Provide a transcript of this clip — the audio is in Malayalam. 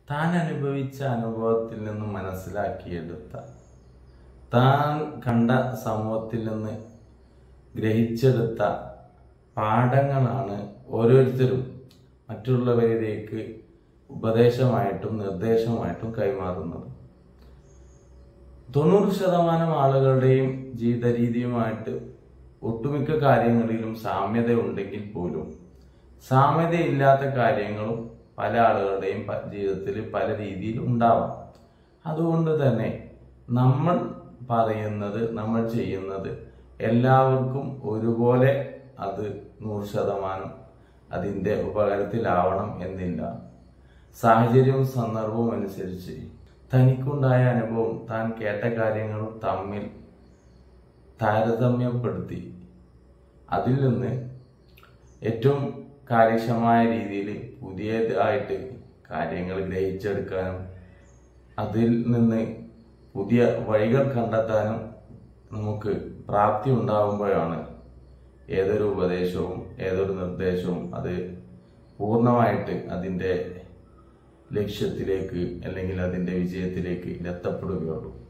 താൻ അനുഭവിച്ച അനുഭവത്തിൽ നിന്ന് മനസ്സിലാക്കിയെടുത്ത താൻ കണ്ട സമൂഹത്തിൽ നിന്ന് ഗ്രഹിച്ചെടുത്ത പാഠങ്ങളാണ് ഓരോരുത്തരും മറ്റുള്ളവരിലേക്ക് ഉപദേശമായിട്ടും നിർദ്ദേശമായിട്ടും കൈമാറുന്നത് തൊണ്ണൂറ് ശതമാനം ആളുകളുടെയും ജീവിത രീതിയുമായിട്ട് ഒട്ടുമിക്ക കാര്യങ്ങളിലും സാമ്യത ഉണ്ടെങ്കിൽ പോലും സാമ്യതയില്ലാത്ത കാര്യങ്ങളും പല ആളുകളുടെയും പ- ജീവിതത്തിൽ പല രീതിയിൽ ഉണ്ടാവാം അതുകൊണ്ട് തന്നെ നമ്മൾ പറയുന്നത് നമ്മൾ ചെയ്യുന്നത് എല്ലാവർക്കും ഒരുപോലെ അത് നൂറ് ശതമാനം അതിൻ്റെ ഉപകാരത്തിലാവണം എന്നില്ല സാഹചര്യവും സന്ദർഭവും അനുസരിച്ച് തനിക്കുണ്ടായ അനുഭവം താൻ കേട്ട കാര്യങ്ങളും തമ്മിൽ താരതമ്യപ്പെടുത്തി അതിൽ നിന്ന് ഏറ്റവും കാര്യക്ഷമമായ രീതിയിൽ പുതിയതായിട്ട് കാര്യങ്ങൾ ഗ്രഹിച്ചെടുക്കാനും അതിൽ നിന്ന് പുതിയ വഴികൾ കണ്ടെത്താനും നമുക്ക് പ്രാപ്തി ഉണ്ടാകുമ്പോഴാണ് ഏതൊരു ഉപദേശവും ഏതൊരു നിർദ്ദേശവും അത് പൂർണ്ണമായിട്ട് അതിൻ്റെ ലക്ഷ്യത്തിലേക്ക് അല്ലെങ്കിൽ അതിൻ്റെ വിജയത്തിലേക്ക് എത്തപ്പെടുകയുള്ളൂ